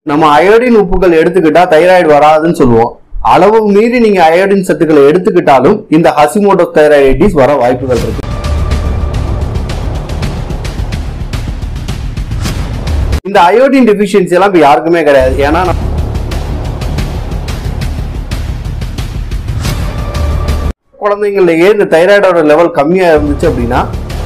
நம்ம அயோடின் உப்புகள் எடுத்துக்கிட்டா தைராய்டு வராதுன்னு சொல்லுவோம் அளவு மீறி நீங்க அயோடின் சத்துக்களை எடுத்துக்கிட்டாலும் இந்த ஹசிமோட்டோ தைராய்டிஸ் வர வாய்ப்புகள் இருக்கு இந்த அயோடின் டெபிஷியன்சி எல்லாம் இப்ப யாருக்குமே கிடையாது ஏன்னா நம்ம- குழந்தைங்கள்லயே இந்த தைராய்டோட லெவல் கம்மியா இருந்துச்சு அப்படின்னா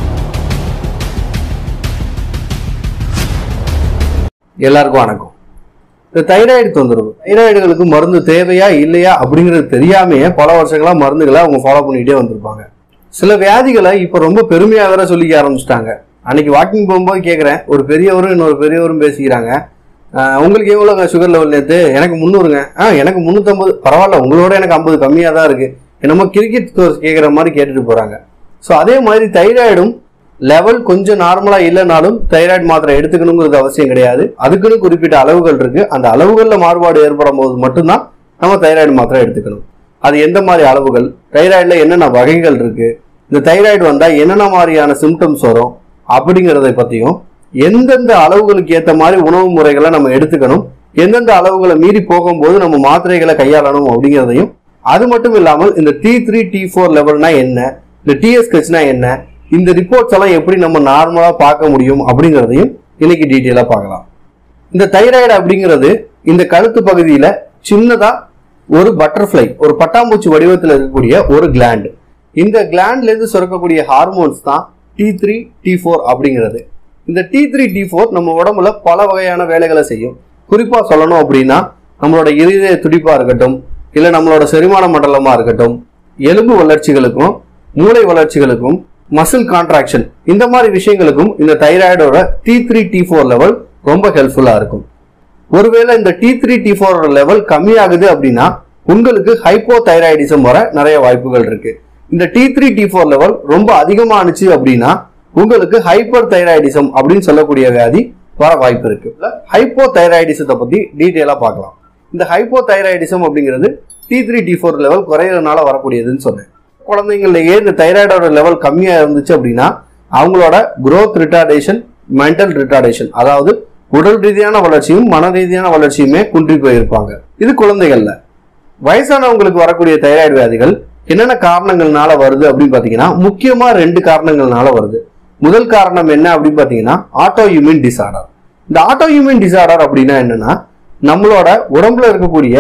எல்லாருக்கும் வணக்கம் இந்த தைராய்டு தொந்தரவு தைராய்டுகளுக்கு மருந்து தேவையா இல்லையா அப்படிங்கிறது தெரியாமையே பல வருஷங்களா மருந்துகளை அவங்க ஃபாலோ பண்ணிக்கிட்டே வந்திருப்பாங்க சில வியாதிகளை இப்ப ரொம்ப பெருமையா வேற சொல்லிக்க ஆரம்பிச்சிட்டாங்க அன்னைக்கு வாக்கிங் போகும்போது கேட்குறேன் ஒரு பெரியவரும் இன்னொரு பெரியவரும் பேசிக்கிறாங்க ஆஹ் உங்களுக்கு எவ்வளோங்க சுகர் லெவல் நேற்று எனக்கு முந்நூறுங்க ஆ எனக்கு முந்நூற்றம்பது பரவாயில்ல உங்களோட எனக்கு ஐம்பது கம்மியாக தான் இருக்கு என்னமோ கிரிக்கெட் ஸ்கோர்ஸ் கேட்குற மாதிரி கேட்டுட்டு போறாங்க ஸோ அதே மாதிரி தைராய்டும் லெவல் கொஞ்சம் நார்மலாக இல்லைனாலும் தைராய்டு மாத்திரை எடுத்துக்கணுங்கிறது அவசியம் கிடையாது அதுக்குன்னு குறிப்பிட்ட அளவுகள் இருக்கு அந்த அளவுகளில் மாறுபாடு ஏற்படும் போது மட்டும்தான் நம்ம தைராய்டு மாத்திரை எடுத்துக்கணும் அது எந்த மாதிரி அளவுகள் தைராய்டுல என்னென்ன வகைகள் இருக்கு இந்த தைராய்டு வந்தால் என்னென்ன மாதிரியான சிம்டம்ஸ் வரும் அப்படிங்கிறதை பற்றியும் எந்தெந்த அளவுகளுக்கு ஏற்ற மாதிரி உணவு முறைகளை நம்ம எடுத்துக்கணும் எந்தெந்த அளவுகளை மீறி போகும்போது நம்ம மாத்திரைகளை கையாளணும் அப்படிங்கிறதையும் அது மட்டும் இல்லாமல் இந்த டி த்ரீ டி ஃபோர் லெவல்னா என்ன இந்த டிஎஸ்கெச்னா என்ன இந்த ரிப்போர்ட்ஸ் எல்லாம் எப்படி நம்ம நார்மலா பார்க்க முடியும் அப்படிங்கிறதையும் இன்னைக்கு டீட்டெயிலாக பார்க்கலாம் இந்த தைராய்டு அப்படிங்கிறது இந்த கழுத்து பகுதியில சின்னதா ஒரு பட்டர்ஃப்ளை ஒரு பட்டாம்பூச்சி வடிவத்தில் இருக்கக்கூடிய ஒரு கிளாண்ட் இந்த கிளாண்ட்ல இருந்து சுரக்கக்கூடிய ஹார்மோன்ஸ் தான் டி த்ரீ டி ஃபோர் அப்படிங்கிறது இந்த டி த்ரீ டி ஃபோர் நம்ம உடம்புல பல வகையான வேலைகளை செய்யும் குறிப்பா சொல்லணும் அப்படின்னா நம்மளோட இருதய துடிப்பா இருக்கட்டும் இல்ல நம்மளோட செரிமான மண்டலமா இருக்கட்டும் எலும்பு வளர்ச்சிகளுக்கும் மூளை வளர்ச்சிகளுக்கும் மசில் கான்ட்ராக்ஷன் இந்த மாதிரி விஷயங்களுக்கும் இந்த தைராய்டோட T three T four level ரொம்ப ஹெல்ப்ஃபுல்லா இருக்கும் ஒருவேளை இந்த T three T four level கம்மியாகுது அப்படின்னா உங்களுக்கு ஹைப்போ தைராய்டிசம் வர நிறைய வாய்ப்புகள் இருக்கு இந்த T three T four level ரொம்ப அதிகமானுச்சு அப்படின்னா உங்களுக்கு ஹைப்பர் தைராய்டிசம் அப்படின்னு சொல்லக்கூடிய வியாதி வர வாய்ப்பு இருக்கு ஹைப்போ தைராய்டிசத்தை பத்தி டீட்டெயிலா பார்க்கலாம் இந்த ஹைப்போ தைராய்டிசம் அப்படிங்கிறது T three T four level குறையிறதுனால வரக்கூடியதுன்னு சொன்னேன் குழந்தைங்கள்லயே இந்த தைராய்டோட லெவல் கம்மியா இருந்துச்சு அப்படின்னா அவங்களோட growth ரிட்டார்டேஷன் மென்டல் ரிட்டார்டேஷன் அதாவது உடல் ரீதியான வளர்ச்சியும் மன ரீதியான வளர்ச்சியுமே குன்றி போயிருப்பாங்க இது குழந்தைகள்ல வயசானவங்களுக்கு வரக்கூடிய தைராய்டு வியாதிகள் என்னென்ன காரணங்கள்னால வருது அப்படின்னு பாத்தீங்கன்னா முக்கியமா ரெண்டு காரணங்கள்னால வருது முதல் காரணம் என்ன அப்படின்னு பாத்தீங்கன்னா ஆட்டோ இம்யூன் டிசார்டர் இந்த ஆட்டோ இம்யூன் டிசார்டர் அப்படின்னா என்னன்னா நம்மளோட உடம்புல இருக்கக்கூடிய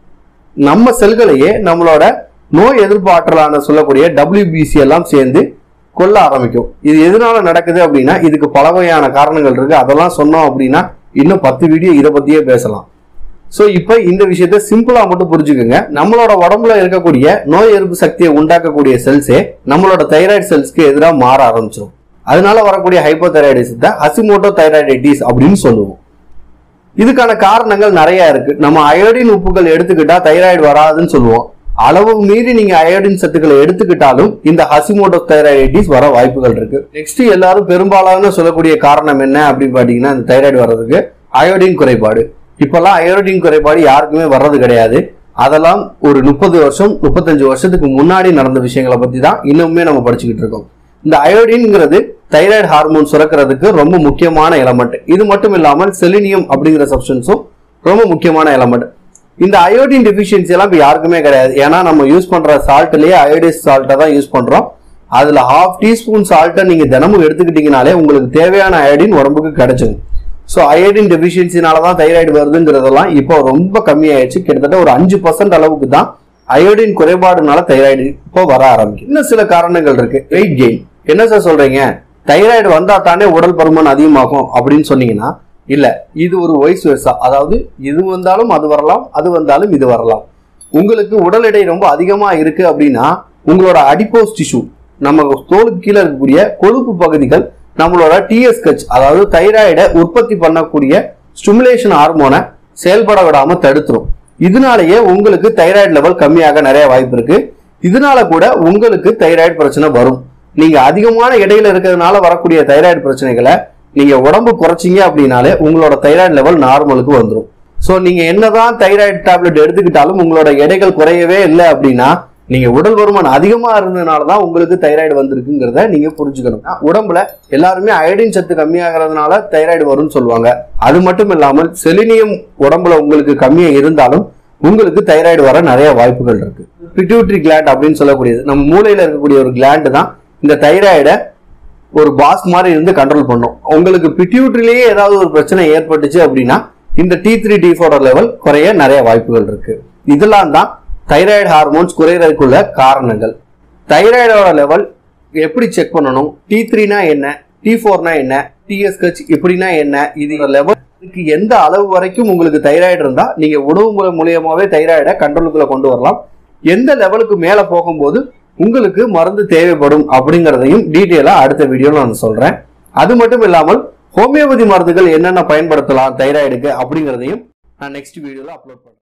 நம்ம செல்களையே நம்மளோட நோய் எதிர்ப்பு ஆற்றலான சொல்லக்கூடிய WBC எல்லாம் சேர்ந்து கொல்ல ஆரம்பிக்கும் இது எதனால நடக்குது அப்படின்னா இதுக்கு பல வகையான காரணங்கள் இருக்கு அதெல்லாம் சொன்னோம் அப்படின்னா இன்னும் பத்து வீடியோ இதை பத்தியே பேசலாம் ஸோ இப்போ இந்த விஷயத்த சிம்பிளா மட்டும் புரிஞ்சுக்கோங்க நம்மளோட உடம்புல இருக்கக்கூடிய நோய் எதிர்ப்பு சக்தியை உண்டாக்கக்கூடிய செல்ஸே நம்மளோட தைராய்டு செல்ஸ்க்கு எதிராக மாற ஆரம்பிச்சிடும் அதனால வரக்கூடிய ஹைப்போதைராய்டிசத்தை ஹசிமோட்டோ தைராய்டிட்டிஸ் அப்படின்னு சொல்லுவோம் இதுக்கான காரணங்கள் நிறைய இருக்கு நம்ம அயோடின் உப்புகள் எடுத்துக்கிட்டா தைராய்டு வராதுன்னு சொல்லுவோம் அளவு மீறி நீங்க அயோடின் சத்துக்களை எடுத்துக்கிட்டாலும் இந்த ஹசிமோட்டோ தைராய்டிஸ் வர வாய்ப்புகள் இருக்கு நெக்ஸ்ட் எல்லாரும் பெரும்பாலான சொல்லக்கூடிய காரணம் என்ன அப்படின்னு பாத்தீங்கன்னா இந்த தைராய்டு வர்றதுக்கு அயோடின் குறைபாடு இப்பெல்லாம் அயோடின் குறைபாடு யாருக்குமே வர்றது கிடையாது அதெல்லாம் ஒரு முப்பது வருஷம் முப்பத்தஞ்சு வருஷத்துக்கு முன்னாடி நடந்த விஷயங்களை பத்தி தான் இன்னுமே நம்ம படிச்சுக்கிட்டு இருக்கோம் இந்த அயோடின்ங்கிறது தைராய்டு ஹார்மோன் சுரக்கிறதுக்கு ரொம்ப முக்கியமான எலமெண்ட் இது மட்டும் இல்லாமல் செலினியம் அப்படிங்கிற சப்ஸ்டன்ஸும் ரொம்ப முக்கியமான எலமெண்ட் இந்த அயோடின் டெஃபிஷியன்சி எல்லாம் இப்ப யாருக்குமே கிடையாது ஏன்னா நம்ம யூஸ் பண்ற சால்ட்லயே அயோடைஸ் சால்ட்டை தான் யூஸ் பண்றோம் அதுல ஹாஃப் டீஸ்பூன் சால்ட்டை நீங்க தினமும் எடுத்துக்கிட்டீங்கனாலே உங்களுக்கு தேவையான அயோடின் உடம்புக்கு கிடைச்சிடும் ஸோ அயோடின் டெஃபிஷியன்சினால தான் தைராய்டு வருதுங்கிறதெல்லாம் இப்போ ரொம்ப கம்மியாயிடுச்சு கிட்டத்தட்ட ஒரு அஞ்சு பர்சன்ட் அளவுக்கு தான் அயோடின் குறைபாடுனால தைராய்டு இப்போ வர ஆரம்பிக்கும் இன்னும் சில காரணங்கள் இருக்கு வெயிட் கெயின் என்ன சார் சொல்றீங்க தைராய்டு வந்தா தானே உடல் பருமன் அதிகமாகும் அப்படின்னு சொன்னீங்கன்னா இல்ல இது ஒரு வயசு வருஷா அதாவது இது வந்தாலும் அது வரலாம் அது வந்தாலும் இது வரலாம் உங்களுக்கு உடல் எடை ரொம்ப அதிகமா இருக்கு அப்படின்னா உங்களோட அடிப்போஸ் டிஷ்யூ நம்ம தோலுக்கு கீழே இருக்கக்கூடிய கொழுப்பு பகுதிகள் நம்மளோட டிஎஸ்கச் அதாவது தைராய்டை உற்பத்தி பண்ணக்கூடிய ஸ்டிமுலேஷன் ஹார்மோனை செயல்பட விடாம தடுத்துரும் இதனாலேயே உங்களுக்கு தைராய்டு லெவல் கம்மியாக நிறைய வாய்ப்பு இருக்கு இதனால கூட உங்களுக்கு தைராய்டு பிரச்சனை வரும் நீங்க அதிகமான எடையில இருக்கிறதுனால வரக்கூடிய தைராய்டு பிரச்சனைகளை நீங்க உடம்பு குறைச்சிங்க அப்படின்னாலே உங்களோட தைராய்டு லெவல் நார்மலுக்கு வந்துடும் ஸோ நீங்க என்னதான் தைராய்டு டேப்லெட் எடுத்துக்கிட்டாலும் உங்களோட எடைகள் குறையவே இல்லை அப்படின்னா நீங்க உடல் பருமன் அதிகமா இருந்ததுனால தான் உங்களுக்கு தைராய்டு வந்திருக்குங்கிறத நீங்க புரிஞ்சுக்கணும் உடம்புல எல்லாருமே அயடின் சத்து கம்மியாகிறதுனால தைராய்டு வரும்னு சொல்லுவாங்க அது மட்டும் இல்லாமல் செலினியம் உடம்புல உங்களுக்கு கம்மியா இருந்தாலும் உங்களுக்கு தைராய்டு வர நிறைய வாய்ப்புகள் இருக்கு பிட்யூட்ரி கிளாண்ட் அப்படின்னு சொல்லக்கூடியது நம்ம மூளையில இருக்கக்கூடிய ஒரு கிளாண்டு தான் இந்த தைராய்டை ஒரு பாஸ் மாதிரி இருந்து கண்ட்ரோல் பண்ணும் உங்களுக்கு பிட்யூட்ரிலேயே ஏதாவது ஒரு பிரச்சனை ஏற்பட்டுச்சு அப்படின்னா இந்த T three T four level குறைய நிறைய வாய்ப்புகள் இருக்கு இதெல்லாம் தான் தைராய்டு ஹார்மோன்ஸ் குறையறதுக்குள்ள காரணங்கள் தைராய்டோட லெவல் எப்படி செக் பண்ணணும் டி த்ரீனா என்ன டி ஃபோர்னா என்ன டிஎஸ்ஹெச் இப்படின்னா என்ன இது லெவல் இதுக்கு எந்த அளவு வரைக்கும் உங்களுக்கு தைராய்டு இருந்தா நீங்க உணவு முறை மூலியமாவே தைராய்டை கண்ட்ரோலுக்குள்ள கொண்டு வரலாம் எந்த லெவலுக்கு மேல போகும்போது உங்களுக்கு மருந்து தேவைப்படும் அப்படிங்கிறதையும் டீட்டெயிலா அடுத்த வீடியோல நான் சொல்றேன் அது மட்டும் இல்லாமல் ஹோமியோபதி மருந்துகள் என்னென்ன பயன்படுத்தலாம் தைராய்டுக்கு அப்படிங்கிறதையும் நான் நெக்ஸ்ட் வீடியோல அப்லோட் பண்றேன்